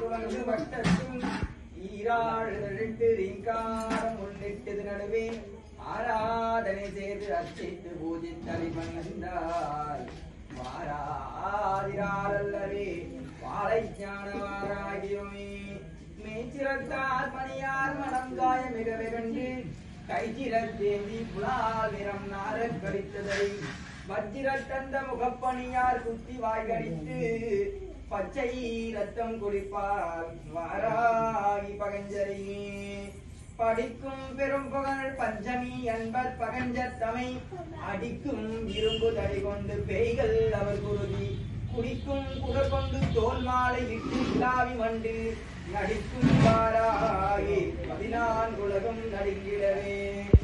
துளங்கு வட்டத்தும் ஈராழுதழிட்டு ரீங்காரம் முன்னிட்டது நடுவே ஆராதனை செய்து அர்ச்சித்து பூஜித்தலை வந்தாய் வாராதிராளல்லவே வாழை ஞானவாராகியோமே மேய்ச்சிரத்தார் மணியார் மனம் காய மிகவே கண்டு கைச்சிரத்தேந்தி புலால் நிறம் நாரக் கடித்ததை வஜ்ரத்தந்த முகப்பணியார் குத்தி வாய் கடித்து பச்சை ரத்தம் குடிப்பார் வாராகி பகஞ்சரியே படிக்கும் பெரும் புகழ் பஞ்சமி அன்பர் பகஞ்சத்தமை அடிக்கும் இரும்பு தடி கொண்டு பேய்கள் அவர் குருதி குடிக்கும் குடல் கொண்டு தோல் மாலை இட்டு விழாவி மண்டு நடிக்கும் வாராகி பதினான்குலகம் நடுங்கிடவே